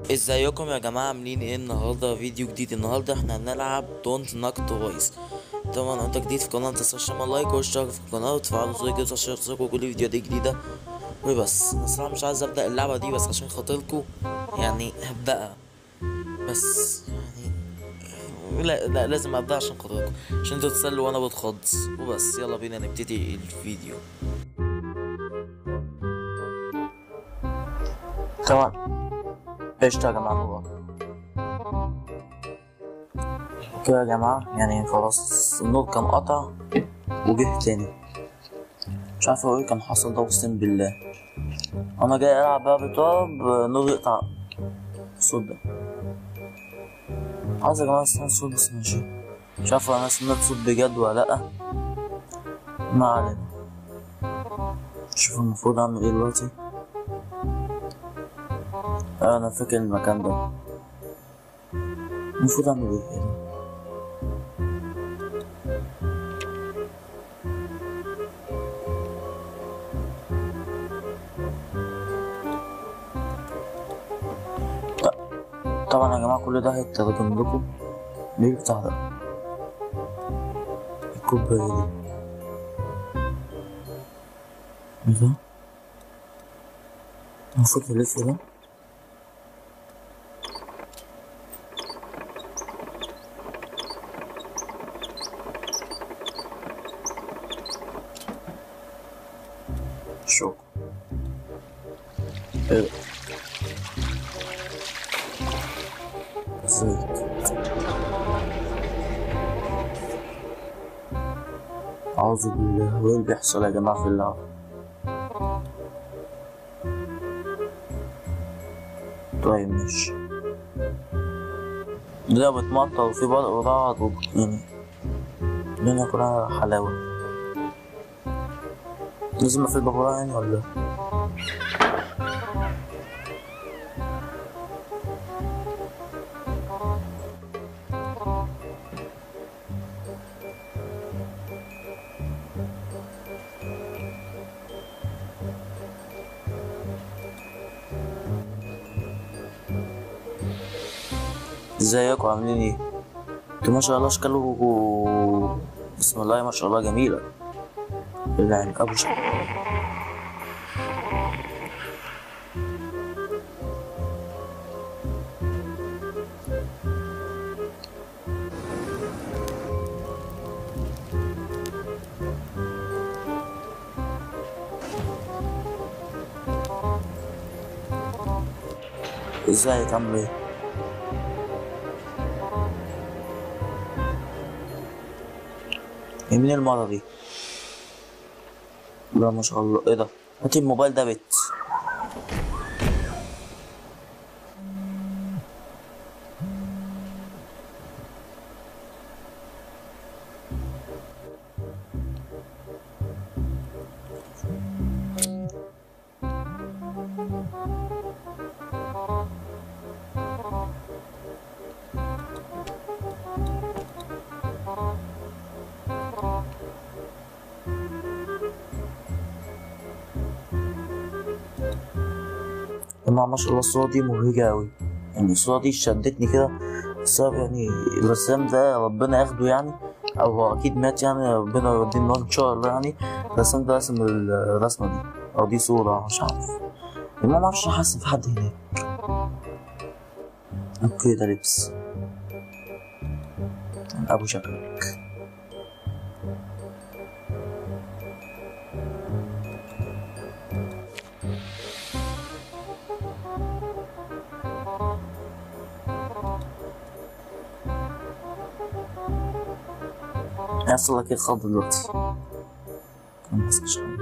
ازيكم يا جماعة عاملين ايه النهاردة فيديو جديد النهاردة احنا هنلعب دونت ناك توايس طبعا لو انت جديد في القناة متنساش تعمل لايك واشترك في القناة وتفعلوا زر الجرس عشان يوصلكوا كل فيديوهات جديدة وبس انا الصراحة مش عايز ابدأ اللعبة دي بس عشان خاطركوا يعني هبدأها بس يعني لا لا لازم ابدأ عشان خاطركم عشان انتوا تتسلوا وانا بتخض وبس يلا بينا نبتدي الفيديو طبعا قشطة يا جماعة والله كده يا جماعة يعني خلاص النور كان قطع وجه تاني مش عارف هو ايه كان حصل ده اقسم بالله انا جاي العب بقى بطاب نور يقطع الصوت ده عايز يا جماعة اسمع الصوت بس ماشي مش عارف انا سمعت صوت بجد ولا لأ ما علينا شوف المفروض اعمل ايه دلوقتي انا فاكر المكان ده المفروض اعمل ايه هنا ط- طبعا يا جماعة كل ده هيترجم لكم ليه بتاع ده الكوباية دي ايه ده المفروض نلف ده شوف ايه زيت أعوذ بالله وين بيحصل يا جماعة في اللعبة طيب ماشي ده بتمطر وفي برق ورعد و- يعني الدنيا كلها حلاوة لازم اقفل الباب ورايا يعني ولا إيه؟ ازيكم عاملين ايه؟ انتوا ما شاء الله اشكاله بسم الله ما شاء الله جميلة يعني ابو شكل ازيك عامل ايه؟ مين المرة دي؟ لا ما شاء الله ايه ده؟ هاتي الموبايل ده بت يا جماعة ما شاء الله الصورة دي مبهجة أوي يعني الصورة دي شدتني كده بسبب يعني الرسام ده ربنا ياخده يعني أو هو أكيد مات يعني ربنا يوديه النار إن شاء الله يعني الرسام ده رسم الرسمة دي أو دي صورة مش عارف المهم معرفش حاسس في حد هناك اوكي ده لبس ابو شكلك يحصل لك ايه خض دلوقتي كان ماسك شغال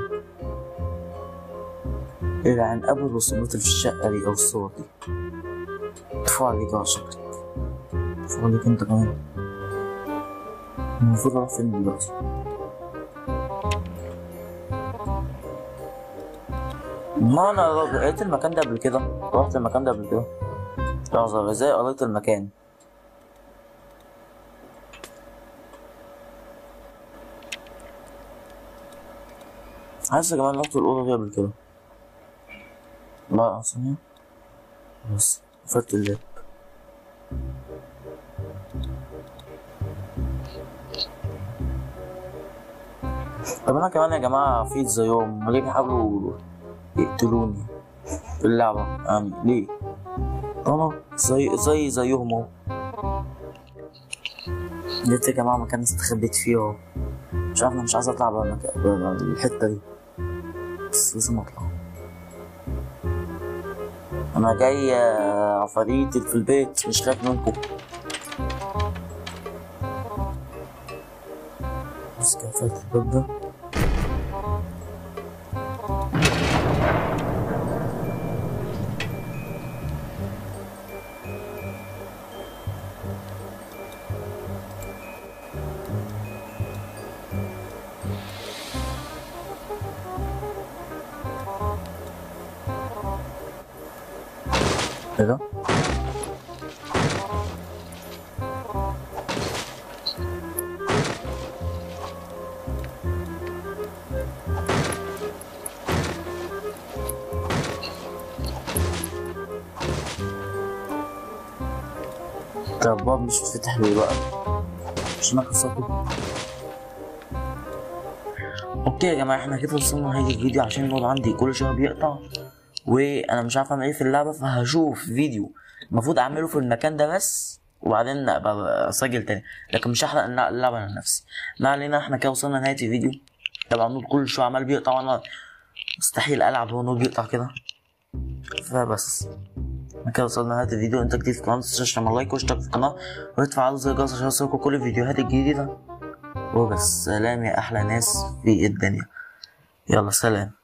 ايه عن ابو الرسومات اللي في الشقة دي او الصور دي ادفع عليك على شكلك ادفع عليك انت كمان المفروض اروح فين دلوقتي ما انا لقيت المكان ده قبل كده رحت المكان ده قبل كده لحظة ازاي قريت المكان حاسس كمان رحت الأوضة دي قبل كده لا ثانية بس قفلت اللاب طب انا كمان يا جماعة في زيهم ليه بيحاولوا يقتلوني في اللعبة يعني ليه؟ انا زي زي زيهم اهو جبت يا جماعة مكان استخبيت فيه اهو مش عارف انا مش عايز اطلع بقى المكان بقى الحتة دي بس لازم اطلع انا جاي آه، عفاريت في البيت مش خايف منكم بس كده قفلت الباب ده ايه ده؟ طب الباب مش بتفتح ليه بقى؟ مش انا كسرته اوكي يا جماعه احنا كده وصلنا لنهايه الفيديو عشان النور عندي كل شويه بيقطع وانا مش عارف اعمل ايه في اللعبه فهشوف فيديو المفروض اعمله في المكان ده بس وبعدين ابقى اسجل تاني لكن مش هحرق الل- اللعبه انا نفسي ما علينا احنا كده وصلنا لنهايه الفيديو طبعا النور كل شويه عمال بيقطع وانا مستحيل العب هو النور بيقطع كده فبس احنا كده وصلنا لنهايه الفيديو انت جديد في القناه متنساش تعمل لايك واشترك في القناه وادفع على زر الجرس عشان يوصلكوا كل الفيديوهات الجديده وبس سلام يا احلى ناس في الدنيا يلا سلام